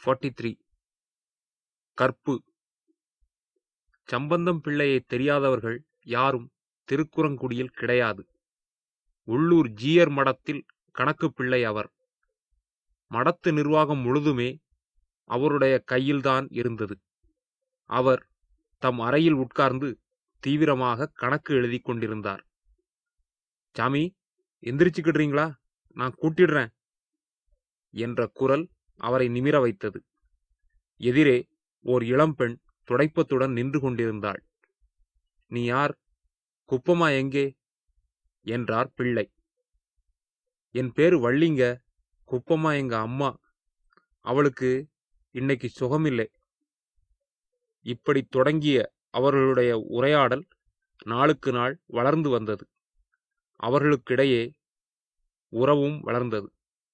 forty three கற்பு சம்பந்தம் பிள்ளையை தெரியாதவர்கள் யாரும் திருக்குறங்குடியில் கிடையாது உள்ளூர் ஜீயர் மடத்தில் கணக்கு பிள்ளை அவர் மடத்து நிர்வாகம் முழுதுமே அவருடைய கையில்தான் இருந்தது அவர் தம் அறையில் உட்கார்ந்து தீவிரமாக கணக்கு எழுதி கொண்டிருந்தார் சாமி எந்திரிச்சுக்கிடுறீங்களா நான் கூட்டிடுறேன் என்ற குரல் அவரை நிமிர வைத்தது எதிரே ஓர் இளம்பெண் துடைப்பத்துடன் நின்று கொண்டிருந்தாள் நீ யார் குப்பமா எங்கே என்றார் பிள்ளை என் பேரு வள்ளிங்க குப்பமா எங்க அம்மா அவளுக்கு இன்னைக்கு சுகமில்லை இப்படி தொடங்கிய அவர்களுடைய உரையாடல் நாளுக்கு நாள் வளர்ந்து வந்தது அவர்களுக்கிடையே உறவும் வளர்ந்தது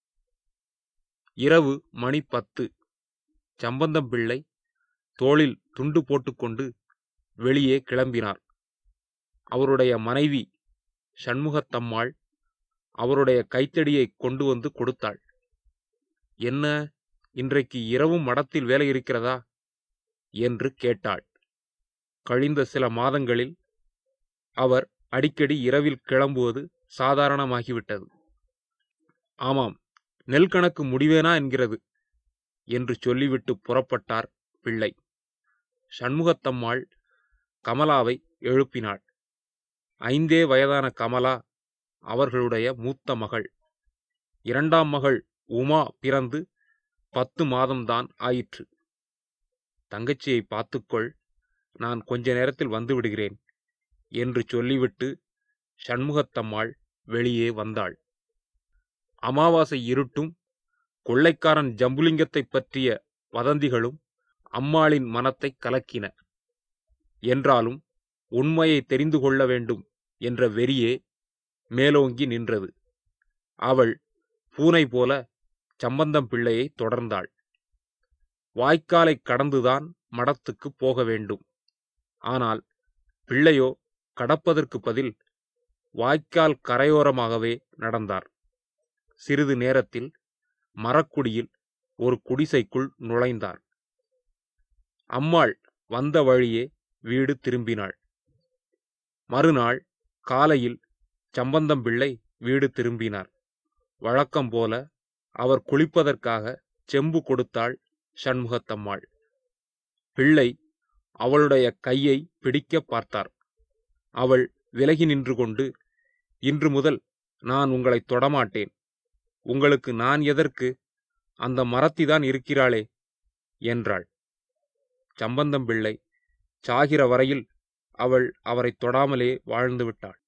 இரவு மணி பத்து சம்பந்தம் பிள்ளை தோளில் துண்டு போட்டுக்கொண்டு வெளியே கிளம்பினார் அவருடைய மனைவி சண்முகத்தம்மாள் அவருடைய கைத்தடியை கொண்டு வந்து கொடுத்தாள் என்ன இன்றைக்கு இரவும் மடத்தில் வேலை இருக்கிறதா என்று கேட்டாள் கழிந்த சில மாதங்களில் அவர் அடிக்கடி இரவில் கிளம்புவது சாதாரணமாகிவிட்டது ஆமாம் நெல் கணக்கு முடிவேனா என்கிறது என்று சொல்லிவிட்டு புறப்பட்டார் பிள்ளை சண்முகத்தம்மாள் கமலாவை எழுப்பினாள் ஐந்தே வயதான கமலா அவர்களுடைய மூத்த மகள் இரண்டாம் மகள் உமா பிறந்து பத்து மாதம்தான் ஆயிற்று தங்கச்சியை பார்த்துக்கொள் நான் கொஞ்ச நேரத்தில் வந்து விடுகிறேன் என்று சொல்லிவிட்டு சண்முகத்தம்மாள் வெளியே வந்தாள் அமாவாசை இருட்டும் கொள்ளைக்காரன் ஜம்புலிங்கத்தை பற்றிய வதந்திகளும் அம்மாளின் மனத்தை கலக்கின என்றாலும் உண்மையை தெரிந்து கொள்ள வேண்டும் என்ற வெறியே மேலோங்கி நின்றது அவள் பூனை போல சம்பந்தம் பிள்ளையை தொடர்ந்தாள் வாய்க்காலை கடந்துதான் மடத்துக்கு போக வேண்டும் ஆனால் பிள்ளையோ கடப்பதற்கு பதில் வாய்க்கால் கரையோரமாகவே நடந்தார் சிறிது நேரத்தில் மரக்குடியில் ஒரு குடிசைக்குள் நுழைந்தார் அம்மாள் வந்த வழியே வீடு திரும்பினாள் மறுநாள் காலையில் சம்பந்தம் பிள்ளை வீடு திரும்பினார் வழக்கம் போல அவர் குளிப்பதற்காக செம்பு கொடுத்தாள் சண்முகத்தம்மாள் பிள்ளை அவளுடைய கையை பிடிக்க பார்த்தார் அவள் விலகி நின்று கொண்டு இன்று முதல் நான் உங்களை தொடமாட்டேன் உங்களுக்கு நான் எதற்கு அந்த மரத்திதான் இருக்கிறாளே என்றாள் சம்பந்தம் பிள்ளை சாகிற வரையில் அவள் அவரை தொடாமலே வாழ்ந்து விட்டாள்